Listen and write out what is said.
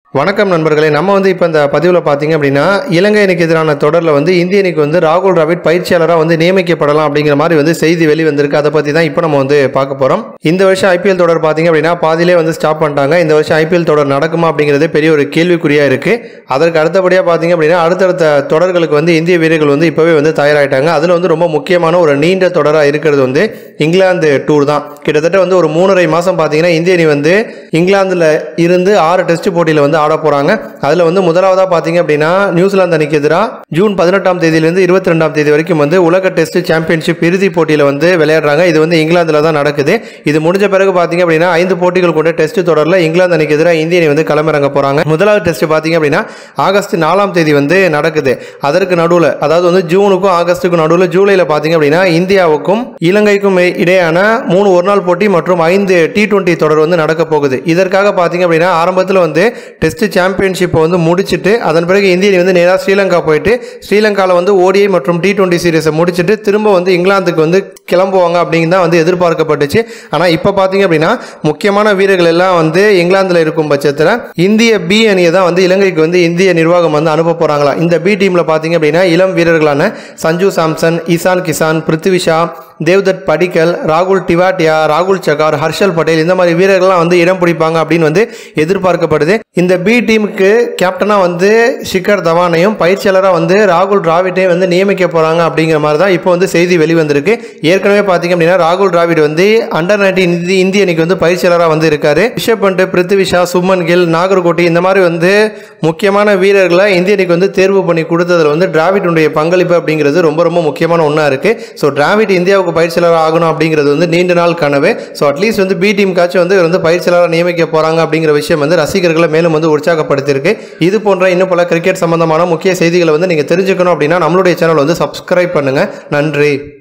வணக்கம் நண்பர்களே நம்ம வந்து இப்போ இந்த பதிவில் பார்த்தீங்க அப்படின்னா இலங்கை அணிக்கு எதிரான தொடரில் வந்து இந்திய அணிக்கு வந்து ராகுல் டிராவிட் பயிற்சியாளராக வந்து நியமிக்கப்படலாம் அப்படிங்கிற மாதிரி வந்து செய்தி வெளிவந்திருக்கு அதை பற்றி தான் இப்போ நம்ம வந்து பார்க்க போகிறோம் இந்த வருஷம் ஐபிஎல் தொடர் பார்த்தீங்க அப்படின்னா பாதியிலே வந்து ஸ்டாப் பண்ணிட்டாங்க இந்த வருஷம் ஐபிஎல் தொடர் நடக்குமா அப்படிங்கிறது பெரிய ஒரு கேள்விக்குறியாக இருக்குது அதற்கு அடுத்தபடியாக பார்த்தீங்க அப்படின்னா அடுத்தடுத்த தொடர்களுக்கு வந்து இந்திய வீரர்கள் வந்து இப்போவே வந்து தயாராகிட்டாங்க அதில் வந்து ரொம்ப முக்கியமான ஒரு நீண்ட தொடராக இருக்கிறது வந்து இங்கிலாந்து டூர் தான் கிட்டத்தட்ட வந்து ஒரு மூணரை மாதம் பார்த்தீங்கன்னா இந்திய அணி வந்து இங்கிலாந்தில் இருந்து ஆறு டெஸ்ட் போட்டியில் வந்து ஆட போகிறாங்க அதில் வந்து முதலாவதாக பார்த்தீங்க அப்படின்னா நியூசிலாந்து அணிக்கு எதிராக ஜூன் பதினெட்டாம் தேதியிலேருந்து இருபத்தி ரெண்டாம் தேதி வரைக்கும் வந்து உலக டெஸ்ட் சாம்பியன்ஷிப் இறுதிப் போட்டியில் வந்து விளையாடுறாங்க இது வந்து இங்கிலாந்தில் தான் நடக்குது இது முடிஞ்ச பிறகு பார்த்தீங்க அப்படின்னா ஐந்து போட்டிகள் கொண்ட டெஸ்ட் தொடரில் இங்கிலாந்து அணிக்கு எதிராக இந்திய அணி வந்து களமிறங்க போகிறாங்க முதலாவது டெஸ்ட் பார்த்தீங்க அப்படின்னா ஆகஸ்ட் நாலாம் தேதி வந்து நடக்குது அதற்கு நடுவில் அதாவது வந்து ஜூனுக்கும் ஆகஸ்ட்டுக்கும் நடுவில் ஜூலையில் பார்த்தீங்க அப்படின்னா இந்தியாவுக்கும் இலங்கைக்கும் இடையான மூணு ஒருநாள் போட்டி மற்றும் ஐந்து டி டுவெண்ட்டி தொடர் வந்து நடக்க போகுது இதற்காக பார்த்தீங்க அப்படின்னா ஆரம்பத்தில் வந்து டெஸ்ட் சாம்பியன்ஷிப்பை வந்து முடிச்சுட்டு அதன் பிறகு இந்திய அணி வந்து நேராக ஸ்ரீலங்கா போயிட்டு ஸ்ரீலங்காவில் வந்து ஓடிஐ மற்றும் டி டுவெண்ட்டி சீரிஸை முடிச்சுட்டு திரும்ப வந்து இங்கிலாந்துக்கு வந்து கிளம்புவாங்க அப்படிங்கிறது தான் வந்து எதிர்பார்க்கப்பட்டுச்சு ஆனால் இப்போ பார்த்தீங்க அப்படின்னா முக்கியமான வீரர்கள் எல்லாம் வந்து இங்கிலாந்தில் இருக்கும் பட்சத்தில் இந்திய பி அணியை தான் வந்து இலங்கைக்கு வந்து இந்திய நிர்வாகம் வந்து அனுப்ப போகிறாங்களா இந்த பி டீமில் பார்த்தீங்க அப்படின்னா இளம் வீரர்களான சஞ்சு சாம்சன் இசான் கிசான் பிருத்திவிஷா தேவ்தத் படிக்கல் ராகுல் டிவாட்டியா ராகுல் சகார் ஹர்ஷல் பட்டேல் இந்த மாதிரி வீரர்கள்லாம் வந்து இடம் பிடிப்பாங்க அப்படின்னு வந்து எதிர்பார்க்கப்படுது இந்த பி டீமுக்கு கேப்டனாக வந்து ஷிகர் தவானையும் பயிற்சியாளராக வந்து ராகுல் டிராவிட்டையும் வந்து நியமிக்க போகிறாங்க அப்படிங்கிற மாதிரி தான் இப்போ வந்து செய்தி வெளிவந்திருக்கு ஏற்கனவே பார்த்தீங்க அப்படின்னா ராகுல் டிராவிட் வந்து அண்டர் நைன்டீன் இந்திய இந்திய அணிக்கு வந்து பயிற்சியாளராக வந்து இருக்காரு ரிஷப் பண்ட் பிருத்திவிஷா சுமன் கில் நாகர்கோட்டி இந்த மாதிரி வந்து முக்கியமான வீரர்களை இந்திய அணிக்கு வந்து தேர்வு பண்ணி கொடுத்ததில் வந்து டிராவிட்டுடைய பங்களிப்பு அப்படிங்கிறது ரொம்ப ரொம்ப முக்கியமான ஒன்றா இருக்குது ஸோ டிராவிட் இந்தியாவுக்கு பயிற்சியாளர் ஆகணும் அப்படிங்கிறது வந்து நீண்ட நாள் கனவு ஸோ அட்லீஸ்ட் வந்து பி டீமுக்காச்சும் வந்து இவர் வந்து பயிற்சியாளராக நியமிக்க போகிறாங்க அப்படிங்கிற விஷயம் வந்து ரசிகர்களை மேலும் வந்து உற்சாகப்படுத்தியிருக்கு இது போன்ற இன்னும் பல கிரிக்கெட் சம்பந்தமான முக்கிய செய்திகளை வந்து நீங்கள் தெரிஞ்சுக்கணும் அப்படின்னா நம்மளுடைய சேனல் வந்து சப்ஸ்கிரைப் பண்ணுங்கள் நன்றி